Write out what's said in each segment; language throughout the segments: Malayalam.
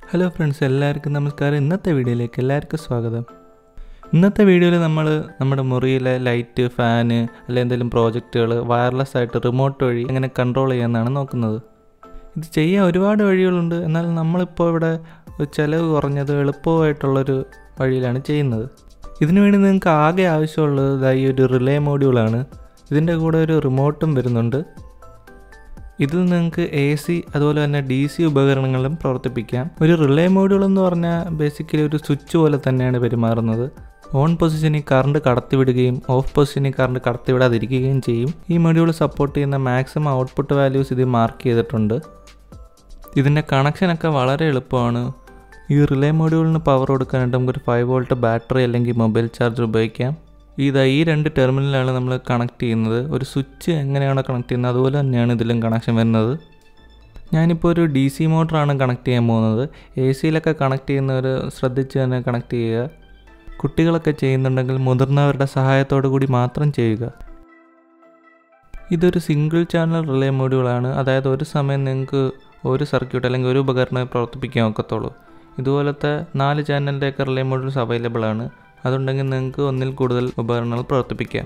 ഹലോ ഫ്രണ്ട്സ് എല്ലാവർക്കും നമസ്കാരം ഇന്നത്തെ വീഡിയോയിലേക്ക് എല്ലാവർക്കും സ്വാഗതം ഇന്നത്തെ വീഡിയോയിൽ നമ്മൾ നമ്മുടെ മുറിയിലെ ലൈറ്റ് ഫാന് അല്ലെങ്കിൽ എന്തെങ്കിലും പ്രോജക്റ്റുകൾ വയർലെസ് ആയിട്ട് റിമോട്ട് വഴി എങ്ങനെ കൺട്രോൾ ചെയ്യാമെന്നാണ് നോക്കുന്നത് ഇത് ചെയ്യാൻ ഒരുപാട് വഴികളുണ്ട് എന്നാൽ നമ്മളിപ്പോൾ ഇവിടെ ഒരു ചിലവ് കുറഞ്ഞത് എളുപ്പമായിട്ടുള്ളൊരു വഴിയിലാണ് ചെയ്യുന്നത് ഇതിനു വേണ്ടി നിങ്ങൾക്ക് ആകെ ആവശ്യമുള്ളത് ദാ ഈ ഒരു റിലേ മോഡ്യൂളാണ് ഇതിൻ്റെ കൂടെ ഒരു റിമോട്ടും വരുന്നുണ്ട് ഇതിൽ നിങ്ങൾക്ക് എ സി അതുപോലെ തന്നെ ഡി സി ഉപകരണങ്ങളും പ്രവർത്തിപ്പിക്കാം ഒരു റിലേ മോഡ്യൂൾ എന്ന് പറഞ്ഞാൽ ബേസിക്കലി ഒരു സ്വിച്ച് പോലെ തന്നെയാണ് പെരുമാറുന്നത് ഓൺ പൊസിഷനിൽ കറണ്ട് കടത്തിവിടുകയും ഓഫ് പൊസിഷനിൽ കറണ്ട് കടത്തിവിടാതിരിക്കുകയും ചെയ്യും ഈ മൊഡ്യൂൾ സപ്പോർട്ട് ചെയ്യുന്ന മാക്സിമം ഔട്ട്പുട്ട് വാല്യൂസ് ഇത് മാർക്ക് ചെയ്തിട്ടുണ്ട് ഇതിൻ്റെ കണക്ഷനൊക്കെ വളരെ എളുപ്പമാണ് ഈ റിലേ മൊഡ്യൂളിന് പവർ കൊടുക്കാനായിട്ട് നമുക്കൊരു ഫൈവ് വോൾട്ട് ബാറ്ററി അല്ലെങ്കിൽ മൊബൈൽ ചാർജർ ഉപയോഗിക്കാം ഇതാ ഈ രണ്ട് ടെർമിനലാണ് നമ്മൾ കണക്ട് ചെയ്യുന്നത് ഒരു സ്വിച്ച് എങ്ങനെയാണോ കണക്ട് ചെയ്യുന്നത് അതുപോലെ തന്നെയാണ് ഇതിലും കണക്ഷൻ വരുന്നത് ഞാനിപ്പോൾ ഒരു ഡി സി മോട്ടറാണ് കണക്ട് ചെയ്യാൻ പോകുന്നത് എ സിയിലൊക്കെ കണക്ട് ചെയ്യുന്നവർ ശ്രദ്ധിച്ച് തന്നെ കണക്ട് ചെയ്യുക കുട്ടികളൊക്കെ ചെയ്യുന്നുണ്ടെങ്കിൽ മുതിർന്നവരുടെ സഹായത്തോടു കൂടി മാത്രം ചെയ്യുക ഇതൊരു സിംഗിൾ ചാനൽ റിലേ മോഡ്യൂളാണ് അതായത് ഒരു സമയം നിങ്ങൾക്ക് ഒരു സർക്യൂട്ട് അല്ലെങ്കിൽ ഒരു ഉപകരണമേ പ്രവർത്തിപ്പിക്കാൻ ഒക്കത്തുള്ളൂ ഇതുപോലത്തെ നാല് ചാനലിൻ്റെയൊക്കെ റിലേ മോഡ്യൂൾസ് അവൈലബിൾ ആണ് അതുണ്ടെങ്കിൽ നിങ്ങൾക്ക് ഒന്നിൽ കൂടുതൽ ഉപകരണങ്ങൾ പ്രവർത്തിപ്പിക്കാം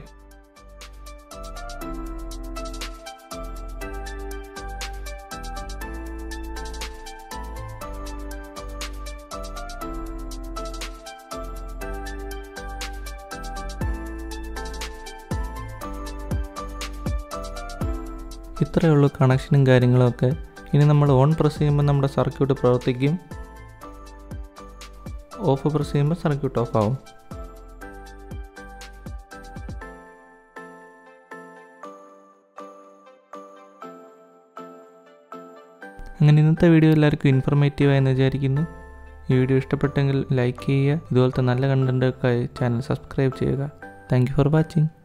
ഇത്രയേ ഉള്ളൂ കണക്ഷനും കാര്യങ്ങളൊക്കെ ഇനി നമ്മൾ ഓൺ പ്രസ് ചെയ്യുമ്പോൾ നമ്മുടെ സർക്യൂട്ട് പ്രവർത്തിക്കും ഓഫ് പ്രസ് ചെയ്യുമ്പോൾ സർക്യൂട്ട് ഓഫ് ആവും അങ്ങനെ ഇന്നത്തെ വീഡിയോ എല്ലാവർക്കും ഇൻഫർമേറ്റീവ് ആയെന്ന് വിചാരിക്കുന്നു ഈ വീഡിയോ ഇഷ്ടപ്പെട്ടെങ്കിൽ ലൈക്ക് ചെയ്യുക ഇതുപോലത്തെ നല്ല കണ്ടൻറ്റൊക്കെ ചാനൽ സബ്സ്ക്രൈബ് ചെയ്യുക താങ്ക് ഫോർ വാച്ചിങ്